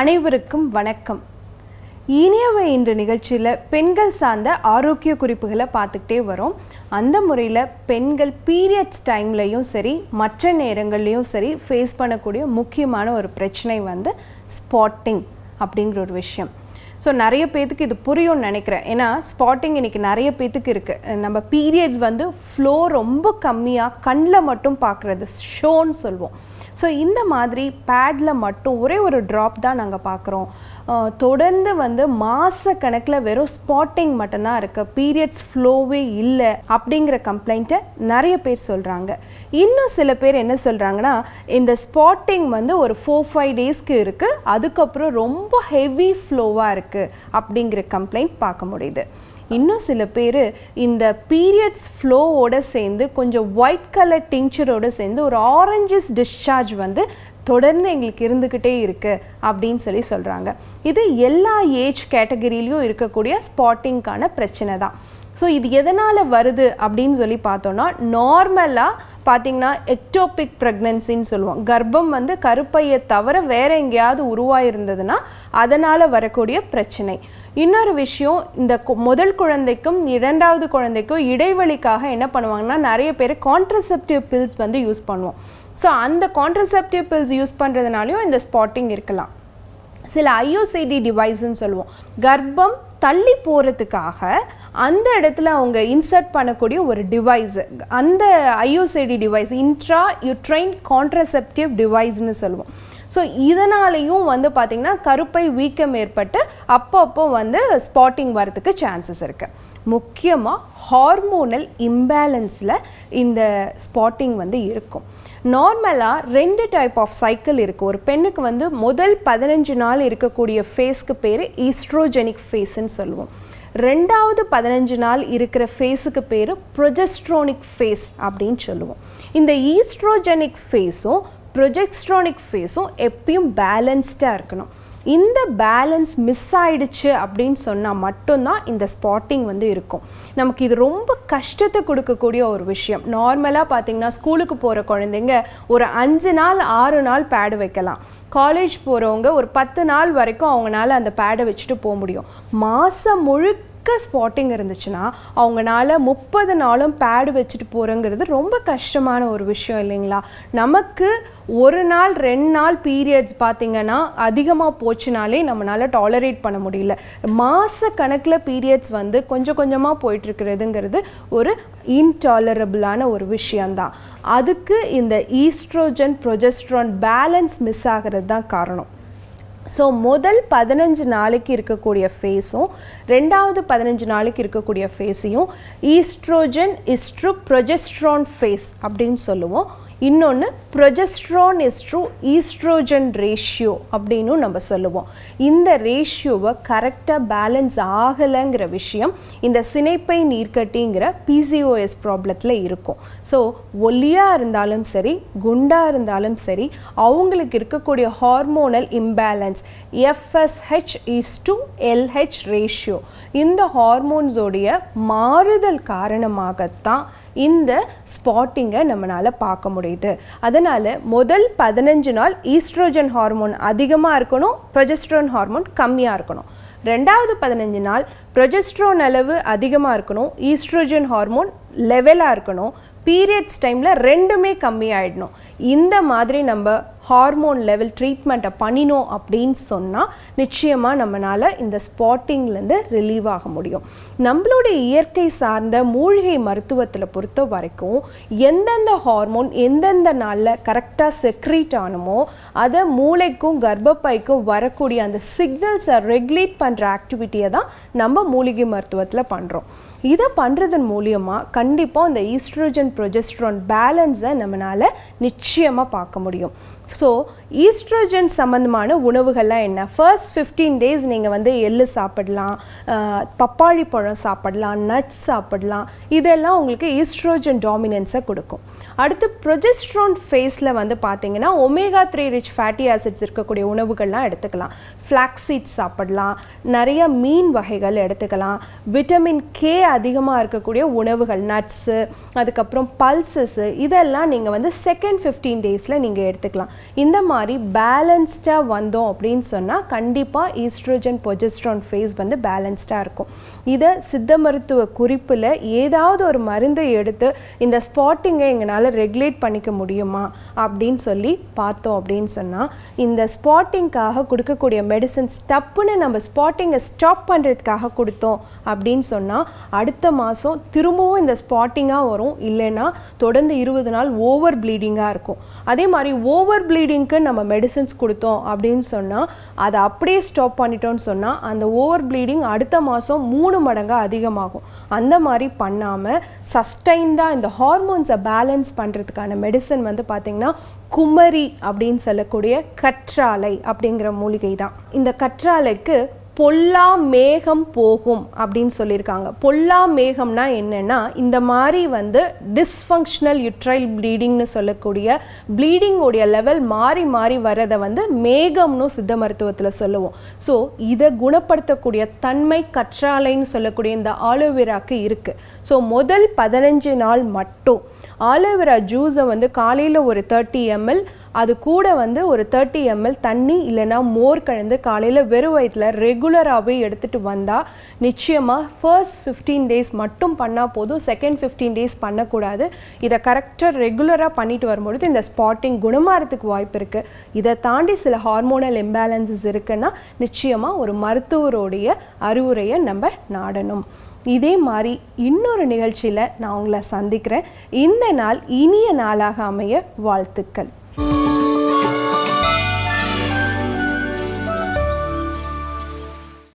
அனைவருக்கும் வணக்கம் இனியவை இன்று நிகழ்ச்சியில் பெண்கள் சார்ந்த ஆரோக்கிய குறிப்புகளை பார்த்துக்கிட்டே வரோம் அந்த முறையில் பெண்கள் பீரியட்ஸ் டைம்லையும் சரி மற்ற நேரங்கள்லையும் சரி ஃபேஸ் பண்ணக்கூடிய முக்கியமான ஒரு பிரச்சனை வந்து ஸ்பாட்டிங் அப்படிங்கிற ஒரு விஷயம் ஸோ நிறைய பேத்துக்கு இது புரியும்னு நினைக்கிறேன் ஏன்னா ஸ்பாட்டிங் இன்னைக்கு நிறைய பேத்துக்கு இருக்குது நம்ம பீரியட்ஸ் வந்து ஃப்ளோ ரொம்ப கம்மியாக கண்ணில் மட்டும் பார்க்குறது ஷோன்னு சொல்லுவோம் ஸோ இந்த மாதிரி பேடில் மட்டும் ஒரே ஒரு ட்ராப் தான் நாங்கள் பார்க்குறோம் தொடர்ந்து வந்து மாத கணக்கில் வெறும் ஸ்பாட்டிங் மட்டும்தான் இருக்குது பீரியட்ஸ் ஃப்ளோவே இல்லை அப்படிங்கிற கம்ப்ளைண்ட்டை நிறைய பேர் சொல்கிறாங்க இன்னும் சில பேர் என்ன சொல்கிறாங்கன்னா இந்த ஸ்பாட்டிங் வந்து ஒரு ஃபோர் ஃபைவ் டேஸ்க்கு இருக்குது அதுக்கப்புறம் ரொம்ப ஹெவி ஃப்ளோவாக இருக்குது அப்படிங்கிற கம்ப்ளைண்ட் பார்க்க முடியுது இன்னும் சில பேர் இந்த பீரியட்ஸ் ஃப்ளோவோட சேர்ந்து கொஞ்சம் ஒயிட் கலர் டிங்ச்சரோட சேர்ந்து ஒரு ஆரஞ்சஸ் டிஸ்சார்ஜ் வந்து தொடர்ந்து எங்களுக்கு இருந்துக்கிட்டே இருக்கு அப்படின்னு சொல்லி சொல்கிறாங்க இது எல்லா ஏஜ் கேட்டகரியிலையும் இருக்கக்கூடிய ஸ்பாட்டிங்க்கான பிரச்சனை தான் ஸோ இது எதனால் வருது அப்படின்னு சொல்லி பார்த்தோன்னா நார்மலாக பார்த்தீங்கன்னா எக்டோபிக் ப்ரெக்னன்சின்னு சொல்லுவோம் கர்ப்பம் வந்து கருப்பையை தவிர வேற எங்கேயாவது உருவாயிருந்ததுன்னா அதனால் வரக்கூடிய பிரச்சனை இன்னொரு விஷயம் இந்த கு- முதல் குழந்தைக்கும் இரண்டாவது குழந்தைக்கும் இடைவெளிக்காக என்ன பண்ணுவாங்கன்னா நிறைய பேர் கான்ட்ரசெப்டிவ் பில்ஸ் வந்து யூஸ் பண்ணுவோம் ஸோ அந்த கான்ட்ரசெப்டிவ் பில்ஸ் யூஸ் பண்ணுறதுனாலையும் இந்த ஸ்பாட்டிங் இருக்கலாம் சில ஐஓசிடி டிவைஸ்ன்னு சொல்லுவோம் கர்ப்பம் தள்ளி போகிறதுக்காக அந்த இடத்துல அவங்க இன்சர்ட் பண்ணக்கூடிய ஒரு டிவைஸ் அந்த IOCD device intra uterine contraceptive டிவைஸ்னு சொல்லுவோம் ஸோ இதனாலையும் வந்து பார்த்திங்கன்னா கருப்பை வீக்கம் ஏற்பட்டு அப்பப்போ வந்து ஸ்பாட்டிங் வரதுக்கு சான்சஸ் இருக்குது முக்கியமாக ஹார்மோனல் இம்பேலன்ஸில் இந்த ஸ்பாட்டிங் வந்து இருக்கும் நார்மலாக ரெண்டு டைப் ஆஃப் சைக்கிள் இருக்குது ஒரு பெண்ணுக்கு வந்து முதல் பதினஞ்சு நாள் இருக்கக்கூடிய ஃபேஸ்க்கு பேர் ஈஸ்ட்ரோஜெனிக் ஃபேஸ்ன்னு சொல்லுவோம் ரெண்டாவது பதினஞ்சு நாள் இருக்கிற ஃபேஸுக்கு பேர் ப்ரொஜெஸ்ட்ரோனிக் ஃபேஸ் அப்படின்னு சொல்லுவோம் இந்த ஈஸ்ட்ரோஜெனிக் ஃபேஸும் ப்ரொஜெஸ்ட்ரோனிக் ஃபேஸும் எப்பயும் பேலன்ஸ்டாக இருக்கணும் இந்த பேலன்ஸ் மிஸ் ஆயிடுச்சு அப்படின்னு சொன்னால் மட்டும்தான் இந்த ஸ்பாட்டிங் வந்து இருக்கும் நமக்கு இது ரொம்ப கஷ்டத்தை கொடுக்கக்கூடிய ஒரு விஷயம் நார்மலாக பார்த்தீங்கன்னா ஸ்கூலுக்கு போகிற குழந்தைங்க ஒரு அஞ்சு நாள் ஆறு நாள் பேடு வைக்கலாம் காலேஜ் போகிறவங்க ஒரு பத்து நாள் வரைக்கும் அவங்களால அந்த பேடை வச்சுட்டு போக முடியும் மாதம் முழுக்க ஸ்பாட்டிங் இருந்துச்சுன்னா அவங்கனால முப்பது நாளும் பேடு வச்சுட்டு போகிறங்கிறது ரொம்ப கஷ்டமான ஒரு விஷயம் இல்லைங்களா நமக்கு ஒரு நாள் ரெண்டு நாள் பீரியட்ஸ் பார்த்தீங்கன்னா அதிகமாக போச்சுனாலே நம்மளால டாலரேட் பண்ண முடியல மாத கணக்கில் பீரியட்ஸ் வந்து கொஞ்சம் கொஞ்சமாக போயிட்டுருக்கிறதுங்கிறது ஒரு இன்டாலரபிளான ஒரு விஷயம்தான் அதுக்கு இந்த ஈஸ்ட்ரோஜன் ப்ரொஜெஸ்ட்ரான் பேலன்ஸ் மிஸ் ஆகிறது தான் காரணம் ஸோ முதல் பதினஞ்சு நாளைக்கு இருக்கக்கூடிய ஃபேஸும் ரெண்டாவது பதினஞ்சு நாளைக்கு இருக்கக்கூடிய ஃபேஸையும் ஈஸ்ட்ரோஜன் இஸ்ட்ரு ப்ரொஜெஸ்ட்ரான் ஃபேஸ் அப்படின்னு சொல்லுவோம் இன்னொன்று ப்ரொஜெஸ்ட்ரான் இஸ்ட்ரு ஈஸ்ட்ரோஜன் ரேஷியோ அப்படின்னு நம்ம சொல்லுவோம் இந்த ரேஷியோவை கரெக்டாக பேலன்ஸ் ஆகலைங்கிற விஷயம் இந்த சினைப்பை நீர்க்கட்டிங்கிற பிசிஓஎஸ் ப்ராப்ளத்தில் இருக்கும் ஸோ ஒல்லியாக இருந்தாலும் சரி குண்டாக இருந்தாலும் சரி அவங்களுக்கு இருக்கக்கூடிய hormonal imbalance FSH is to LH ratio இந்த ஹார்மோன்ஸோடைய மாறுதல் காரணமாகத்தான் இந்த ஸ்பாட்டிங்கை நம்மளால் பார்க்க முடியுது அதனால் முதல் பதினஞ்சு நாள் ஈஸ்ட்ரோஜன் ஹார்மோன் அதிகமாக இருக்கணும் ப்ரொஜெஸ்ட்ரோன் ஹார்மோன் கம்மியாக இருக்கணும் ரெண்டாவது பதினஞ்சு நாள் ப்ரொஜெஸ்ட்ரோன் அளவு அதிகமாக இருக்கணும் ஈஸ்ட்ரோஜன் ஹார்மோன் லெவலாக இருக்கணும் பீரியட்ஸ் டைமில் ரெண்டுமே கம்மியாயிடணும் இந்த மாதிரி நம்ம ஹார்மோன் லெவல் ட்ரீட்மெண்ட்டை பண்ணினோம் அப்படின்னு சொன்னால் நிச்சயமாக நம்மளால் இந்த ஸ்பாட்டிங்லேருந்து ரிலீவ் ஆக முடியும் நம்மளுடைய இயற்கை சார்ந்த மூலிகை மருத்துவத்தில் பொறுத்த வரைக்கும் எந்தெந்த ஹார்மோன் எந்தெந்த நாளில் கரெக்டாக செக்ரீட் ஆனுமோ அதை மூளைக்கும் கர்ப்பப்பைக்கும் வரக்கூடிய அந்த சிக்னல்ஸை ரெகுலேட் பண்ணுற ஆக்டிவிட்டியை தான் நம்ம மூலிகை மருத்துவத்தில் பண்ணுறோம் இதை பண்ணுறதன் மூலியமாக கண்டிப்பாக இந்த ஈஸ்ட்ரோஜன் ப்ரொஜெஸ்ட்ரான் பேலன்ஸை நம்மளால் நிச்சயமாக பார்க்க முடியும் ஸோ ஈஸ்ட்ரோஜன் சம்மந்தமான உணவுகள்லாம் என்ன ஃபர்ஸ்ட் ஃபிஃப்டீன் டேஸ் நீங்கள் வந்து எள்ளு சாப்பிடலாம் ஆஹ், பப்பாளி பழம் சாப்பிடலாம் நட்ஸ் சாப்பிடலாம் இதெல்லாம் உங்களுக்கு ஈஸ்ட்ரோஜன் டாமினன்ஸை கொடுக்கும் அடுத்து ப்ரொஜெஸ்ட்ரான் ஃபேஸில் வந்து பார்த்தீங்கன்னா omega three rich fatty acids இருக்கக்கூடிய உணவுகள்லாம் எடுத்துக்கலாம் ஃப்ளாக்ஸீட் சாப்பிடலாம் நிறைய மீன் வகைகள் எடுத்துக்கலாம் விட்டமின் கே அதிகமாக இருக்கக்கூடிய உணவுகள் நட்ஸு அதுக்கப்புறம் பல்சஸ்ஸு இதெல்லாம் நீங்கள் வந்து செகண்ட் ஃபிஃப்டீன் டேஸில் நீங்கள் எடுத்துக்கலாம் இந்த மாதிரி மாதிரி பேலன்ஸ்டாக வந்தோம் அப்படின்னு சொன்னால் கண்டிப்பாக ஈஸ்ட்ரோஜன் பொஜெஸ்ட்ரான் ஃபேஸ் வந்து பேலன்ஸ்டாக இருக்கும் இதை சித்த மருத்துவ குறிப்பில் ஏதாவது ஒரு மருந்தை எடுத்து இந்த ஸ்பாட்டிங்கை எங்களால் ரெகுலேட் பண்ணிக்க முடியுமா அப்படின்னு சொல்லி பார்த்தோம் அப்படின்னு சொன்னால் இந்த ஸ்பாட்டிங்காக கொடுக்கக்கூடிய மெடிசன்ஸ் டப்புன்னு நம்ம ஸ்பாட்டிங்கை ஸ்டாப் பண்ணுறதுக்காக கொடுத்தோம் அப்படின்னு சொன்னால் அடுத்த மாதம் திரும்பவும் இந்த ஸ்பாட்டிங்காக வரும் இல்லைன்னா தொடர்ந்து இருபது நாள் ஓவர் ப்ளீடிங்காக இருக்கும் அதே மாதிரி ஓவர் ப்ளீடிங்க்கு நம்ம மெடிசன்ஸ் கொடுத்தோம் அப்படின்னு சொன்னால் அதை அப்படியே ஸ்டாப் பண்ணிட்டோம்னு சொன்னால் அந்த ஓவர் ப்ளீடிங் அடுத்த மாதம் மூணு மடங்காக அதிகமாகும் அந்த மாதிரி பண்ணாமல் சஸ்டைன்டாக இந்த ஹார்மோன்ஸை பேலன்ஸ் பண்ணுறதுக்கான மெடிசன் வந்து பார்த்திங்கன்னா குமரி அப்படின்னு சொல்லக்கூடிய கற்றாழை அப்படிங்கிற மூலிகை தான் இந்த கற்றாழைக்கு பொல்லா மேகம் போகும் அப்படின்னு சொல்லியிருக்காங்க பொல்லா மேகம்னா என்னன்னா இந்த மாதிரி வந்து டிஸ்ஃபங்க்ஷனல் யுட்ரைல் ப்ளீடிங்னு சொல்லக்கூடிய ப்ளீடிங்கோடைய லெவல் மாறி மாறி வரதை வந்து மேகம்னு சித்த மருத்துவத்தில் சொல்லுவோம் ஸோ இதை குணப்படுத்தக்கூடிய தன்மை கற்றாழைன்னு சொல்லக்கூடிய இந்த ஆலோவேராக்கு இருக்குது ஸோ முதல் பதினஞ்சு நாள் மட்டும் ஆலோவேரா ஜூஸை வந்து காலையில் ஒரு தேர்ட்டி எம்எல் அது கூட வந்து ஒரு தேர்ட்டி எம்எல் தண்ணி இல்லைன்னா மோர் கலந்து காலையில் வெறும் வயிற்றில் ரெகுலராகவே எடுத்துகிட்டு வந்தால் நிச்சயமாக ஃபர்ஸ்ட் ஃபிஃப்டீன் டேஸ் மட்டும் பண்ணால் போதும் செகண்ட் ஃபிஃப்டீன் டேஸ் பண்ணக்கூடாது இதை கரெக்டாக ரெகுலராக பண்ணிட்டு வரும்பொழுது இந்த ஸ்பாட்டிங் குணமாகறதுக்கு வாய்ப்பு இருக்குது இதை தாண்டி சில ஹார்மோனல் இம்பேலன்சஸ் இருக்குன்னா நிச்சயமாக ஒரு மருத்துவருடைய அறிவுரையை நம்ம நாடணும் இதே மாதிரி இன்னொரு நிகழ்ச்சியில் நான் உங்களை சந்திக்கிறேன் இந்த நாள் இனிய நாளாக அமைய வாழ்த்துக்கள்